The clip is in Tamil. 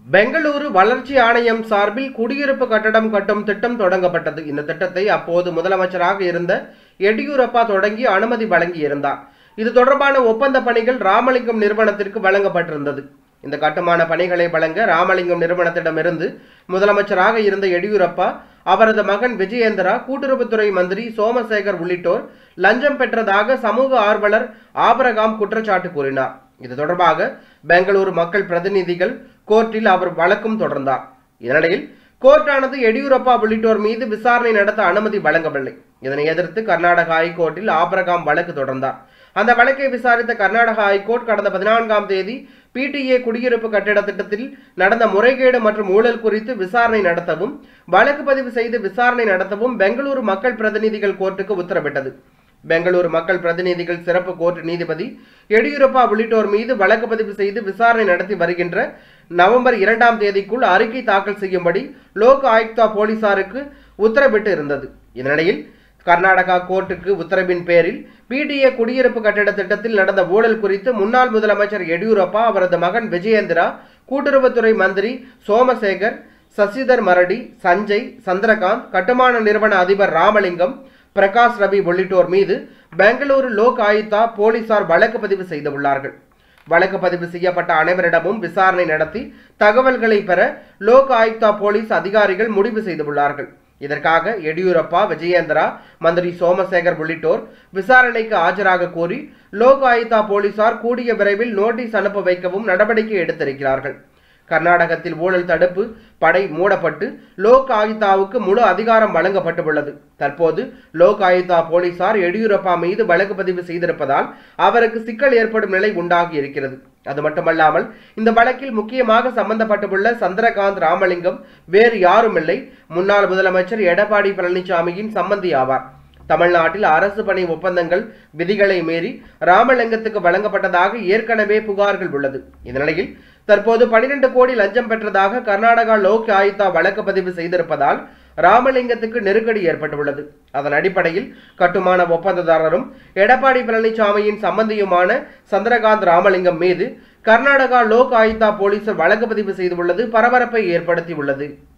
பெங்களூரு வளர்ச்சி ஆணையம் சார்பில் குடியிருப்பு கட்டடம் கட்டும் திட்டம் தொடங்கப்பட்டது இந்த திட்டத்தை அப்போது முதலமைச்சராக இருந்த எடியூரப்பா தொடங்கி அனுமதி வழங்கியிருந்தார் இது தொடர்பான ஒப்பந்த பணிகள் ராமலிங்கம் நிறுவனத்திற்கு வழங்கப்பட்டிருந்தது இந்த கட்டுமான பணிகளை வழங்க ராமலிங்கம் நிறுவனத்திடமிருந்து முதலமைச்சராக இருந்த எடியூரப்பா அவரது மகன் விஜயேந்திரா கூட்டுறவுத்துறை மந்திரி சோமசேகர் உள்ளிட்டோர் லஞ்சம் பெற்றதாக சமூக ஆர்வலர் ஆபரகாம் குற்றச்சாட்டு கூறினார் இது தொடர்பாக பெங்களூரு மக்கள் பிரதிநிதிகள் கோர்ட்டில் அவர் வழக்கும் தொடர்ந்தார் இதனிடையில் கோர்ட்டானது எடியூரப்பா உள்ளிட்டோர் மீது விசாரணை நடத்த அனுமதி வழங்கவில்லை இதனை எதிர்த்து கர்நாடக ஹைகோர்ட்டில் ஆபரகாம் வழக்கு தொடர்ந்தார் அந்த வழக்கை விசாரித்த கர்நாடக ஹைகோர்ட் கடந்த பதினான்காம் தேதி பிடிஏ குடியிருப்பு கட்டிட திட்டத்தில் நடந்த முறைகேடு மற்றும் ஊழல் குறித்து விசாரணை நடத்தவும் வழக்கு பதிவு செய்து விசாரணை நடத்தவும் பெங்களூரு மக்கள் பிரதிநிதிகள் கோர்ட்டுக்கு உத்தரவிட்டது பெங்களூரு மக்கள் பிரதிநிதிகள் சிறப்பு கோர்ட் நீதிபதி எடியூரப்பா உள்ளிட்டோர் மீது வழக்கு பதிவு செய்து விசாரணை நடத்தி வருகின்ற நவம்பர் இரண்டாம் தேதிக்குள் அறிக்கை தாக்கல் செய்யும்படி லோக் ஆயுக்தா போலீசாருக்கு உத்தரவிட்டு இருந்தது இதனிடையில் கர்நாடகா கோர்ட்டுக்கு உத்தரவின் பேரில் பிடிஏ குடியிருப்பு கட்டிட திட்டத்தில் நடந்த ஊழல் குறித்து முன்னாள் முதலமைச்சர் எடியூரப்பா அவரது மகன் விஜயேந்திரா கூட்டுறவுத்துறை மந்திரி சோமசேகர் சசிதர் மரடி சஞ்சய் சந்திரகாந்த் கட்டுமான நிறுவன அதிபர் ராமலிங்கம் பிரகாஷ் ரவி உள்ளிட்டோர் மீது பெங்களூரு லோக் ஆயுக்தா போலீசார் வழக்கு பதிவு செய்துள்ளார்கள் வழக்கு பதிவு செய்யப்பட்ட அனைவரிடமும் விசாரணை நடத்தி தகவல்களை பெற லோக் ஆயுக்தா போலீஸ் அதிகாரிகள் முடிவு செய்துள்ளார்கள் இதற்காக எடியூரப்பா விஜயேந்திரா மந்திரி சோமசேகர் உள்ளிட்டோர் விசாரணைக்கு ஆஜராக கோரி லோக் ஆயுக்தா போலீசார் கூடிய விரைவில் நோட்டீஸ் அனுப்ப வைக்கவும் நடவடிக்கை எடுத்திருக்கிறார்கள் கர்நாடகத்தில் ஊழல் தடுப்பு படை மூடப்பட்டு லோக் ஆயுக்தாவுக்கு முழு அதிகாரம் வழங்கப்பட்டுள்ளது தற்போது லோக் ஆயுக்தா போலீசார் எடியூரப்பா மீது வழக்கு பதிவு செய்திருப்பதால் அவருக்கு சிக்கல் ஏற்படும் நிலை உண்டாகி இருக்கிறது அது மட்டுமல்லாமல் இந்த வழக்கில் முக்கியமாக சம்பந்தப்பட்டுள்ள சந்திரகாந்த் ராமலிங்கம் வேறு யாருமில்லை முன்னாள் முதலமைச்சர் எடப்பாடி பழனிசாமியின் சம்பந்தி ஆவார் தமிழ்நாட்டில் அரசு பணி ஒப்பந்தங்கள் விதிகளை மீறி ராமலிங்கத்துக்கு வழங்கப்பட்டதாக ஏற்கனவே புகார்கள் உள்ளது இந்நிலையில் தற்போது பனிரெண்டு கோடி லஞ்சம் பெற்றதாக கர்நாடகா லோக் ஆயுக்தா வழக்கு பதிவு செய்திருப்பதால் ராமலிங்கத்துக்கு நெருக்கடி ஏற்பட்டுள்ளது அதன் அடிப்படையில் கட்டுமான ஒப்பந்ததாரரும் எடப்பாடி பழனிசாமியின் சம்பந்தியுமான சந்திரகாந்த் ராமலிங்கம் மீது கர்நாடகா லோக் ஆயுக்தா போலீசார் வழக்கு பதிவு செய்துள்ளது பரபரப்பை ஏற்படுத்தியுள்ளது